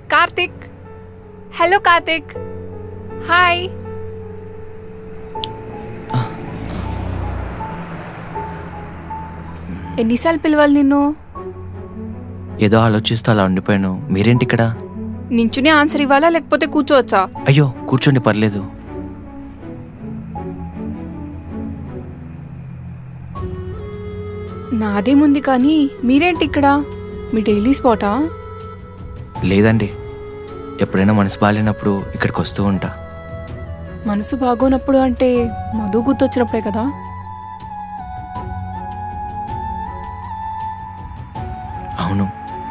Karthik hello Karthik hi ఎన్నిసార్లు పిలవాలి నిన్ను ఏదో ఆలోచిస్తూ అలా ఉండిపోయాను మీరేంటి ఇక్కడ నించునే ఆన్సర్ ఇవ్వాలా లేకపోతే కూర్చోవచ్చా అయ్యో కూర్చోండి పర్లేదు నాదేముంది కానీ మీరేంటి ఇక్కడ మీ డైలీ స్పాటా లేదండి ఎప్పుడైనా మనసు బాగాలేనప్పుడు ఇక్కడికి వస్తూ ఉంటా మనసు బాగోనప్పుడు అంటే మధు గుర్తొచ్చినప్పుడే కదా అవును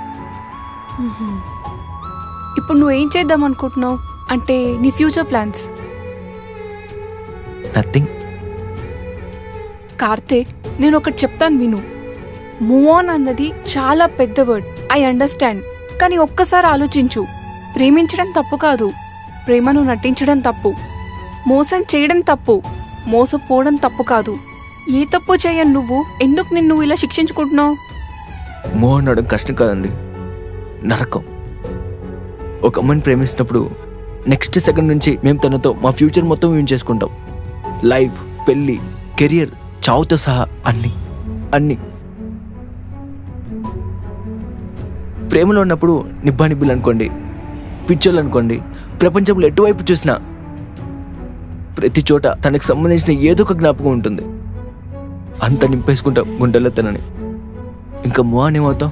ఇప్పుడు నువ్వేం చేద్దాం అనుకుంటున్నావు అంటే నీ ఫ్యూచర్ ప్లాన్స్ నథింగ్ కార్తీక్ నేను ఒకటి చెప్తాను విను మూవ్ ఆన్ అన్నది చాలా పెద్ద వర్డ్ ఐ అండర్స్టాండ్ కానీ ఒక్కసారి ఆలోచించు ప్రేమించడం తప్పు కాదు ప్రేమను నటించడం తప్పు మోసం చేయడం తప్పు మోసపోవడం తప్పు కాదు ఏ తప్పు చేయను నువ్వు ఎందుకు నిన్ను ఇలా శిక్షించుకుంటున్నావు మోహన్ అవడం కష్టం కాదండి నరకం ఒక అమ్మాయిని ప్రేమిస్తున్నప్పుడు నెక్స్ట్ సెకండ్ నుంచి మేము తనతో మా ఫ్యూచర్ మొత్తం మేము చేసుకుంటాం లైఫ్ పెళ్ళి కెరియర్ చావుతో సహా అన్ని అన్ని ప్రేమలో ఉన్నప్పుడు నిబ్బా నిబ్బులు అనుకోండి పిక్చర్లు అనుకోండి ప్రపంచంలో ఎటువైపు చూసినా ప్రతి చోట తనకు సంబంధించిన ఏదో ఒక జ్ఞాపకం ఉంటుంది అంత నింపేసుకుంటాం గుండెల్లో తనని ఇంకా మోహన్ ఏమవుతావు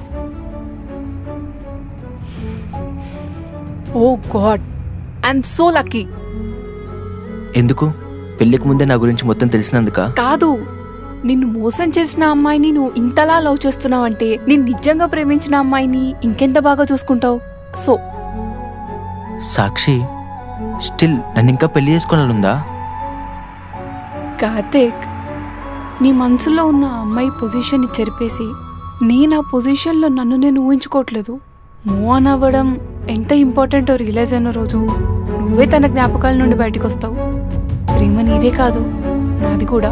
oh God I'm so lucky ఎందుకు పెళ్లికి ముందే నా గురించి మొత్తం తెలిసినందుక కాదు నిన్ను మోసం చేసిన అమ్మాయిని నువ్వు ఇంతలా లవ్ చేస్తున్నావంటే నేను నిజంగా ప్రేమించిన అమ్మాయిని ఇంకెంత బాగా చూసుకుంటావు సో సాక్షి స్టిల్ నన్ను ఇంకా పెళ్లి చేసుకోవాలనుందా కార్తీక్ నీ మనసులో ఉన్న ఆ అమ్మాయి పొజిషన్ని చెరిపేసి నేను ఆ పొజిషన్లో నన్ను నేను ఊహించుకోవట్లేదు మూవ్ ఆన్ అవ్వడం ఎంత ఇంపార్టెంటో రియలైజ్ అయిన రోజు నువ్వే తన జ్ఞాపకాల నుండి బయటకు వస్తావు ప్రేమ నీదే కాదు నాది కూడా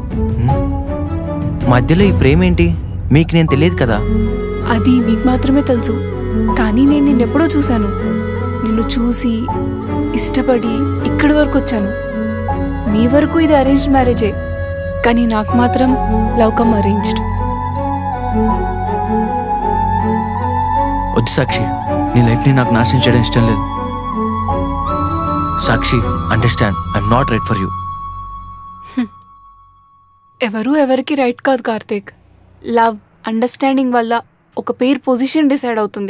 మధ్యలో ఈ ప్రేమ ఏంటి మీకు నేను తెలియదు కదా అది మీకు మాత్రమే తెలుసు కానీ నేను నిన్నెప్పుడో చూశాను నిన్ను చూసి ఇష్టపడి ఇక్కడి వరకు వచ్చాను మీ వరకు ఇది అరేంజ్డ్ మ్యారేజే కానీ నాకు మాత్రం లవ్ కమ్ అరేంజ్డ్ వద్దు సాక్షి నీ లైఫ్ని నాకు నాశనం చేయడం ఇష్టం లేదు Sakshi understand I'm not right for you ఎవరు ఎవరికి రైట్ కాదు కార్తీక్ లవ్ అండర్స్టాండింగ్ వల్ల ఒక పేరు పొజిషన్ డిసైడ్ అవుతుంది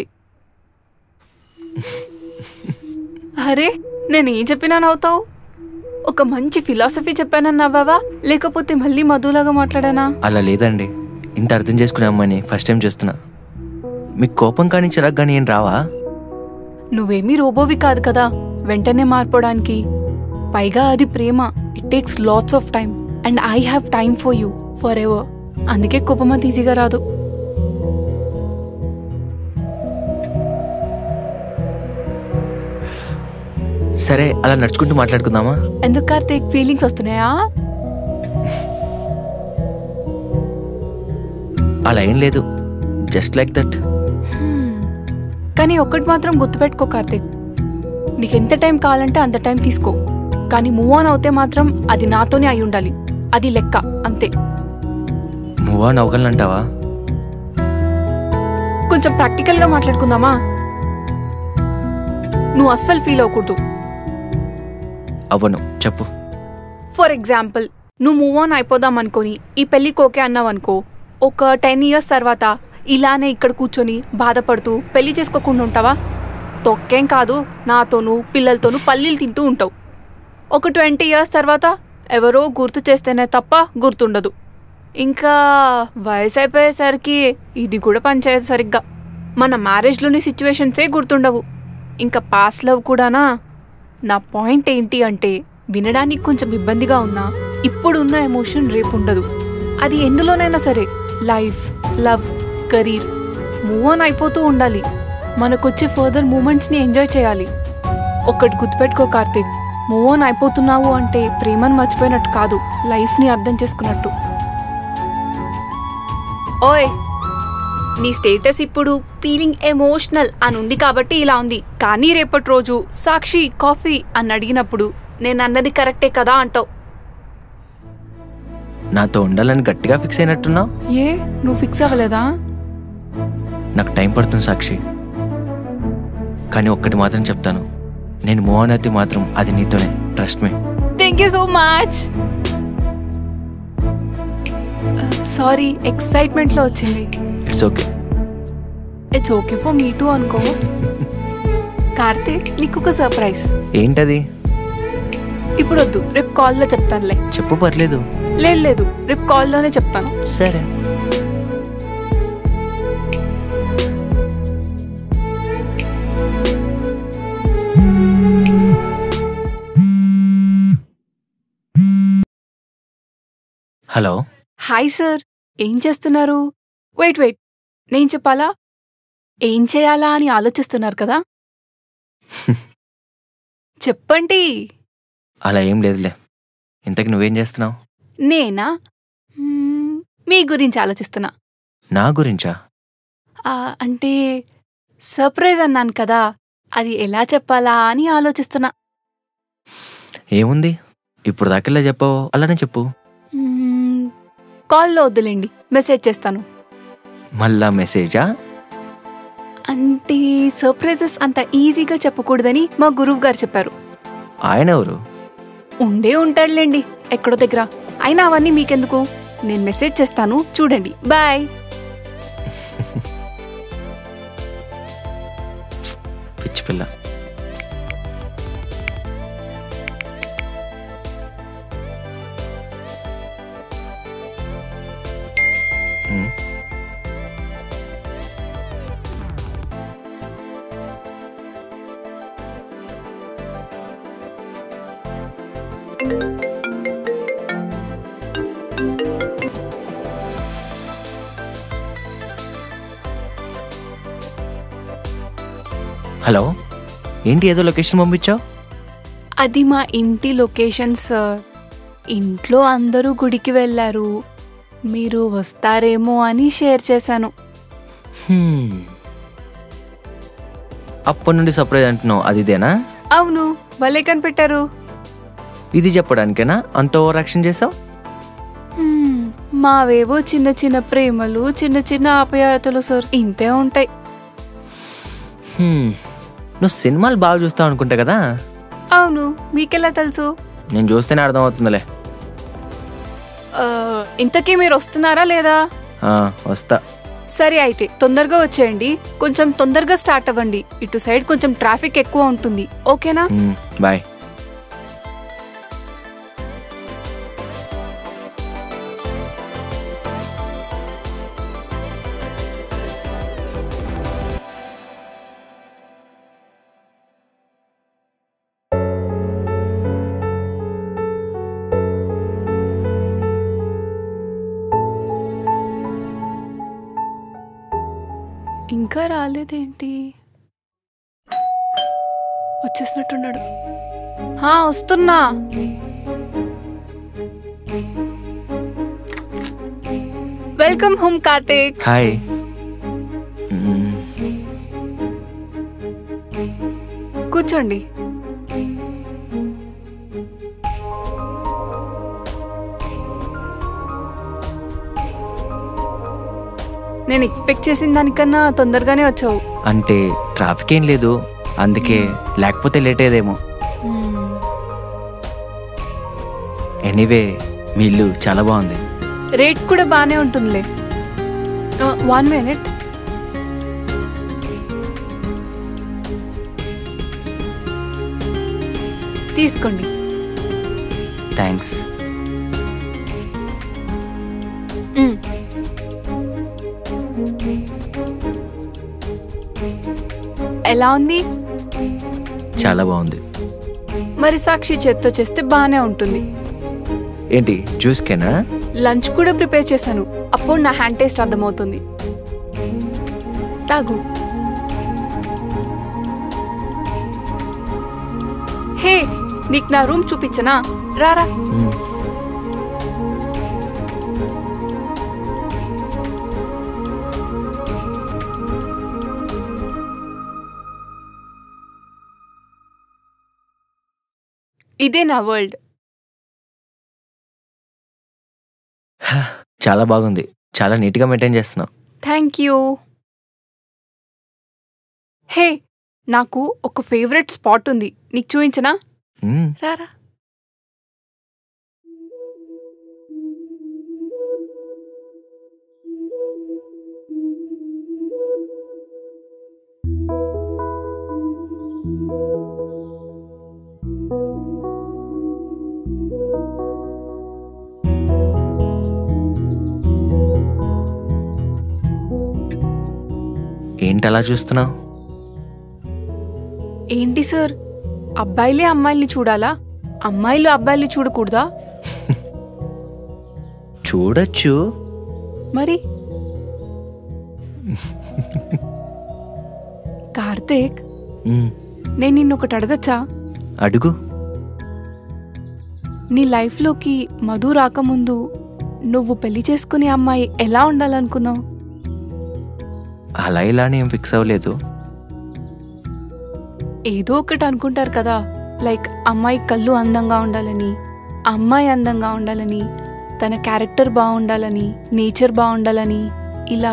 అరే నేను ఏం చెప్పినా నవ్వుతావు ఒక మంచి ఫిలాసఫీ చెప్పానని నవ్వావా లేకపోతే మళ్ళీ మధులాగా మాట్లాడానా అలా లేదండి ఇంత అర్థం చేసుకునే అమ్మాయిని ఫస్ట్ టైం చేస్తున్నా మీకు కోపం కానీ చిరాకు కానీ ఏం రావా నువ్వేమీ రోబోవి కాదు కదా వెంటనే మార్పడానికి పైగా అది ప్రేమ it takes lots of time and I have time for you forever అందుకే కోపం అంత ఈజీగా రాదు సరే అలా నడుచుకుంటూ మాట్లాడుకుందామా ఎందుకు కార్తీక్ ఫీలింగ్స్ వస్తున్నాయా అలా ఏం లేదు జస్ట్ లైక్ దట్ కానీ ఒక్కటి మాత్రం గుర్తుపెట్టుకో కార్తీక్ నీకు ఎంత టైం కావాలంటే అంత టైం తీసుకో కానీ మూవ్ ఆన్ అవుతే మాత్రం అది నాతోనే అయి ఉండాలి అది లెక్క అంతే మూవ్ ఆన్ అవ్వగలనంటావా కొంచెం ప్రాక్టికల్గా మాట్లాడుకుందామా నువ్వు అస్సలు ఫీల్ అవ్వకూడదు అవ్వను చెప్పు ఫర్ ఎగ్జాంపుల్ నువ్వు మూవ్ ఆన్ అయిపోదాం అనుకొని ఈ పెళ్ళికి ఓకే అన్నావు అనుకో ఒక టెన్ ఇయర్స్ తర్వాత ఇలానే ఇక్కడ కూర్చొని బాధపడుతూ పెళ్లి చేసుకోకుండా ఉంటావా తొక్కేం కాదు నాతోనూ పిల్లలతోనూ పల్లీలు తింటూ ఉంటావు ఒక ట్వంటీ ఇయర్స్ తర్వాత ఎవరో గుర్తు చేస్తేనే తప్ప గుర్తుండదు ఇంకా వయసు అయిపోయేసరికి ఇది కూడా పనిచేయదు సరిగ్గా మన మ్యారేజ్లోని సిచ్యువేషన్సే గుర్తుండవు ఇంకా పాస్ట్ లవ్ కూడానా నా పాయింట్ ఏంటి అంటే వినడానికి కొంచెం ఇబ్బందిగా ఉన్నా ఇప్పుడున్న ఎమోషన్ రేపు ఉండదు అది ఎందులోనైనా సరే life love career move on అయిపోతూ ఉండాలి మనకొచ్చే ఫర్దర్ మూమెంట్స్ని ఎంజాయ్ చేయాలి ఒక్కటి గుర్తుపెట్టుకో కార్తీక్ మూవ్ ఆన్ అయిపోతున్నావు అంటే ప్రేమను మర్చిపోయినట్టు కాదు లైఫ్ని అర్థం చేసుకున్నట్టు ఓయ్ నీ స్టేటస్ ఇప్పుడు ఫీలింగ్ ఎమోషనల్ అని ఉంది కాబట్టి ఇలా ఉంది కానీ రేపటి రోజు సాక్షి కాఫీ అని అడిగినప్పుడు నేను అన్నది కరెక్టే కదా అంటావు నాతో ఉండాలని గట్టిగా ఫిక్స్ అయినట్టున్నావు ఏ నువ్వు ఫిక్స్ అవ్వలేదా నాకు టైం పడుతుంది సాక్షి కానీ ఒక్కటి మాత్రం చెప్తాను నేను మూవ్ ఆన్ అయితే మాత్రం అది నీతోనే trust me thank you so much sorry ఎక్సైట్మెంట్లో వచ్చింది it's okay it's okay for me too అనుకో కార్తీక్ నీకు ఒక సర్ప్రైజ్ ఏంటది ఇప్పుడు వద్దు రేపు కాల్లో చెప్తానులే చెప్పు పర్లేదు లేదు లేదు రేపు కాల్లోనే చెప్తాను సరే హలో హాయ్ సార్ ఏం చేస్తున్నారు వెయిట్ వెయిట్ నేను చెప్పాలా ఏం చేయాలా అని ఆలోచిస్తున్నారు కదా చెప్పండి అలా ఏం లేదులే ఇంతకు నువ్వేం చేస్తున్నావు నేనా మ్మ్, మీ గురించి ఆలోచిస్తున్నా నా గురించా ఆ, అంటే సర్ప్రైజ్ అన్నాను కదా అది ఎలా చెప్పాలా అని ఆలోచిస్తున్నా ఏముంది ఇప్పుడు దాకెలా చెప్పావు అలానే చెప్పు మ్మ్, కాల్లో వద్దులేండి మెసేజ్ చేస్తాను మళ్ళా మెసేజా అంటే సర్ప్రైజెస్ అంత ఈజీగా చెప్పకూడదని మా గురువు గారు చెప్పారు ఆయన ఎవరు ఉండే ఉంటాడులేండి ఎక్కడో దగ్గర అయినా అవన్నీ మీకెందుకు నేను మెసేజ్ చేస్తాను చూడండి బాయ్ పిచ్చి పిల్ల ఉమ్. హలో ఏంటి ఏదో లొకేషన్ పంపించావు అది మా ఇంటి లొకేషన్ సార్ ఇంట్లో అందరూ గుడికి వెళ్ళారు మీరు వస్తారేమో అని షేర్ చేశాను హ్మ్. అప్పటి నుండి సర్ప్రైజ్ అంటున్నావు అది ఇదేనా అవును భలే కనిపెట్టారు ఇది చెప్పడానికేనా అంత ఓవర్ యాక్షన్ చేసావు హ్మ్, మావేవో చిన్న చిన్న ప్రేమలు చిన్న చిన్న ఆప్యాయతలు సార్ ఇంతే ఉంటాయి హ్మ్. నువ్వు సినిమాలు బాగా చూస్తావు అనుకుంటా కదా అవును మీకెలా తెలుసు నేను చూస్తేనే అర్థమవుతుందిలే ఆ, ఇంతకీ మీరు వస్తున్నారా లేదా ఆ, వస్తా సరే అయితే తొందరగా వచ్చేయండి కొంచెం తొందరగా స్టార్ట్ అవ్వండి ఇటు సైడ్ కొంచెం ట్రాఫిక్ ఎక్కువ ఉంటుంది ఓకేనా హ్మ్, బాయ్ ఇంకా రాలేదేంటి వచ్చేసినట్టున్నాడు హా వస్తున్నా వెల్కమ్ హోమ్ కార్తీక్ హాయ్ హ్మ్. కూర్చోండి నేను ఎక్స్పెక్ట్ చేసిన దానికన్నా తొందరగానే వచ్చావు అంటే ట్రాఫిక్ ఏం లేదు అందుకే లేకపోతే లేట్ అయ్యేదేమో ఎనీవే మీ ఇల్లు చాలా బాగుంది రేట్ కూడా బాగానే ఉంటుందిలే వన్ మినిట్ తీసుకోండి థ్యాంక్స్ మ్. ఎలా ఉంది చాలా బాగుంది మరి సాక్షి చేత్తో చేస్తే బాగానే ఉంటుంది ఏంటి జ్యూస్కేనా లంచ్ కూడా ప్రిపేర్ చేశాను అప్పుడు నా హ్యాండ్ టేస్ట్ అర్థమవుతుంది తాగు హే నీకు నా రూమ్ చూపించనా రారా మ్మ్. ఇదే నా వరల్డ్ చాలా బాగుంది చాలా నీట్గా మెయింటైన్ చేస్తున్నావు థ్యాంక్ యూ హే నాకు ఒక ఫేవరెట్ స్పాట్ ఉంది నీకు చూపించనా మ్మ్. రారా ఏంటి అలా చూస్తున్నావు ఏంటి సార్ అబ్బాయిలే అమ్మాయిల్ని చూడాలా అమ్మాయిలు అబ్బాయిల్ని చూడకూడదా చూడొచ్చు మరి కార్తీక్ మ్మ్. నేను నిన్నొకటి అడగచ్చా అడుగు నీ లైఫ్లోకి మధు రాకముందు నువ్వు పెళ్లి చేసుకునే అమ్మాయి ఎలా ఉండాలనుకున్నావు అలా ఇలా అని ఏం ఫిక్స్ అవ్వలేదు ఏదో ఒకటి అనుకుంటారు కదా లైక్ అమ్మాయి కళ్ళు అందంగా ఉండాలని అమ్మాయి అందంగా ఉండాలని తన క్యారెక్టర్ బాగుండాలని నేచర్ బాగుండాలని ఇలా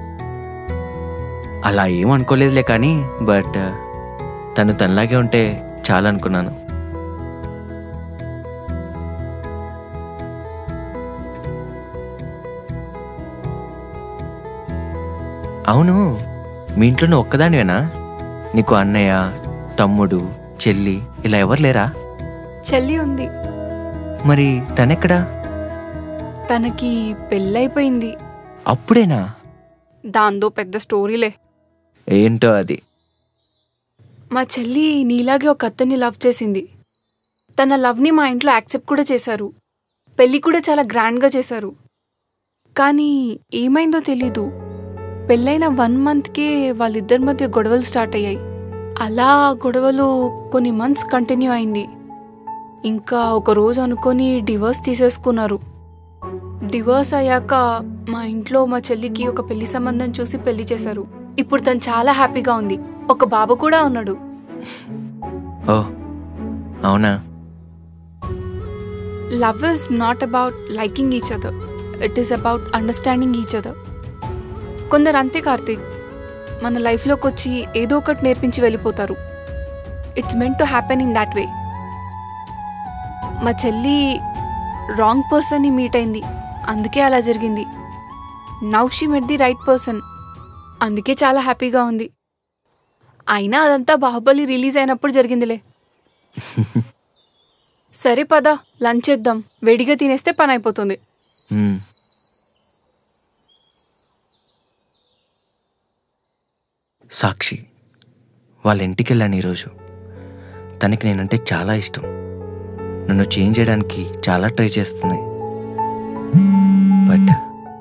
అలా ఏం అనుకోలేదులే కానీ బట్ తను తనలాగే ఉంటే చాలా అనుకున్నాను అవును మీ ఇంట్లో నువ్వు ఒక్కదానివేనా నీకు అన్నయ్య తమ్ముడు చెల్లి ఇలా ఎవరు లేరా చెల్లి ఉంది మరి తనెక్కడా తనకి పెళ్ళైపోయింది అప్పుడేనా దాంతో పెద్ద స్టోరీలే ఏంటో అది మా చెల్లి నీలాగే ఒక అత్తని లవ్ చేసింది తన లవ్ని మా ఇంట్లో యాక్సెప్ట్ కూడా చేశారు పెళ్ళి కూడా చాలా గ్రాండ్గా చేశారు కానీ ఏమైందో తెలీదు పెళ్ళైన వన్ మంత్కే వాళ్ళిద్దరి మధ్య గొడవలు స్టార్ట్ అయ్యాయి అలా గొడవలు కొన్ని మంత్స్ కంటిన్యూ అయింది ఇంకా ఒక రోజు అనుకొని డివోర్స్ తీసేసుకున్నారు డివోర్స్ అయ్యాక మా ఇంట్లో మా చెల్లికి ఒక పెళ్లి సంబంధం చూసి పెళ్లి చేశారు ఇప్పుడు తను చాలా హ్యాపీగా ఉంది ఒక బాబు కూడా ఉన్నాడు ఓ అవునా love is not about liking each other it is about understanding each other కొందరు అంతే కార్తీక్ మన లైఫ్లోకి వచ్చి ఏదో ఒకటి నేర్పించి వెళ్ళిపోతారు it's meant to happen in that way మా చెల్లి రాంగ్ పర్సన్ని మీట్ అయింది అందుకే అలా జరిగింది now she met the right person అందుకే చాలా హ్యాపీగా ఉంది అయినా అదంతా బాహుబలి రిలీజ్ అయినప్పుడు జరిగిందిలే సరే పద లంచ్ చేద్దాం వేడిగా తినేస్తే పని అయిపోతుంది మ్మ్. సాక్షి వాళ్ళ ఇంటికి వెళ్ళాను ఈరోజు తనకి నేనంటే చాలా ఇష్టం నన్ను చేంజ్ చేయడానికి చాలా ట్రై చేస్తుంది but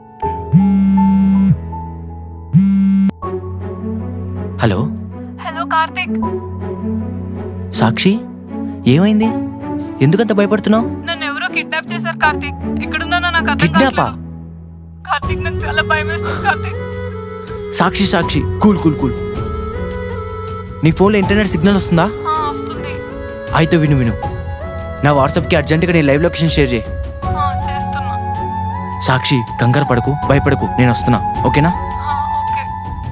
hello hello Karthik Sakshi ఏమైంది ఎందుకంత భయపడుతున్నావు నన్ను ఎవరో కిడ్నాప్ చేశారు కార్తిక్ ఎక్కడున్నానో నాకు అర్థం కిడ్నాపా కావట్లేదు. కార్తిక్ నాకు చాలా భయం వేస్తుంది Karthik Sakshi Sakshi cool cool cool నీ ఫోన్లో ఇంటర్నెట్ సిగ్నల్ వస్తుందా ఆ, వస్తుంది అయితే విను విను నా వాట్సాప్కి అర్జెంటుగా నీ లైవ్ లొకేషన్ షేర్ చేయి ఆ, చేస్తున్నా సాక్షి కంగారు పడకు భయపడకు నేను వస్తున్నా ఓకేనా ఆ, ఓకే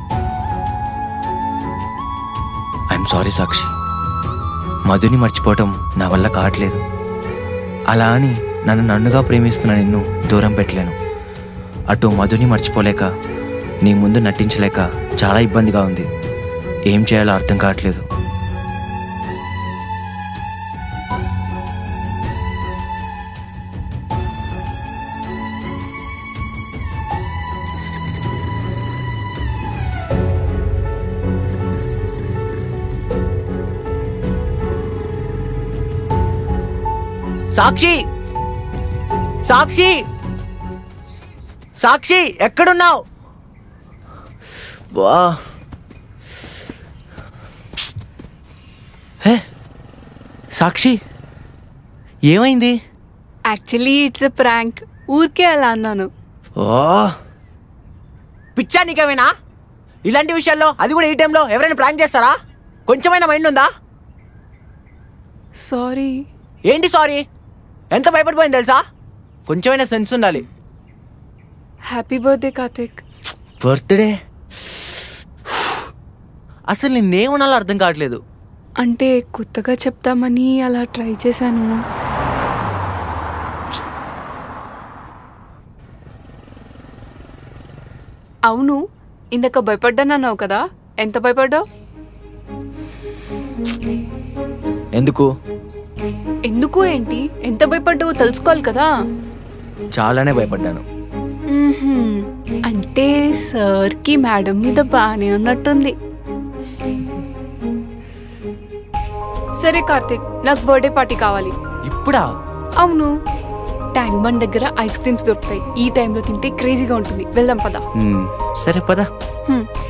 ఐఎమ్ సారీ సాక్షి మధుని మర్చిపోవటం నా వల్ల కావట్లేదు అలా అని నన్ను నన్నుగా ప్రేమిస్తున్న నిన్ను దూరం పెట్టలేను అటు మధుని మర్చిపోలేక నీ ముందు నటించలేక చాలా ఇబ్బందిగా ఉంది ఏం చేయాలో అర్థం కావట్లేదు సాక్షి సాక్షి సాక్షి ఎక్కడున్నావు బా హే సాక్షి ఏమైంది యాక్చువల్లీ ఇట్స్ ఎ ప్రాంక్ ఊరికే అలా అన్నాను ఓ పిచ్చా నీకేమైనా ఇలాంటి విషయాల్లో అది కూడా ఈ టైంలో ఎవరైనా ప్రాంక్ చేస్తారా కొంచెమైనా మైండ్ ఉందా సారీ ఏంటి సారీ ఎంత భయపడిపోయింది తెలుసా కొంచెమైనా సెన్స్ ఉండాలి హ్యాపీ బర్త్డే కార్తిక్ బర్త్డే అసలు నిన్నేమనాలో అర్థం కావట్లేదు అంటే కొత్తగా చెప్తామని అలా ట్రై చేశాను అవును ఇందాక భయపడ్డానన్నావు కదా ఎంత భయపడ్డావు ఎందుకు ఎందుకు ఏంటి ఎంత భయపడ్డావో తెలుసుకోవాలి కదా చాలానే భయపడ్డాను మ్మ్హ్మ్. అంటే సార్కి మేడం మీద బాగానే ఉన్నట్టుంది సరే కార్తిక్ నాకు బర్త్డే పార్టీ కావాలి ఇప్పుడా అవును ట్యాంక్ బండ్ దగ్గర ఐస్ క్రీమ్స్ దొరుకుతాయి ఈ టైంలో తింటే క్రేజీగా ఉంటుంది వెళ్దాం పదా మ్మ్, సరే పదా హ్మ్.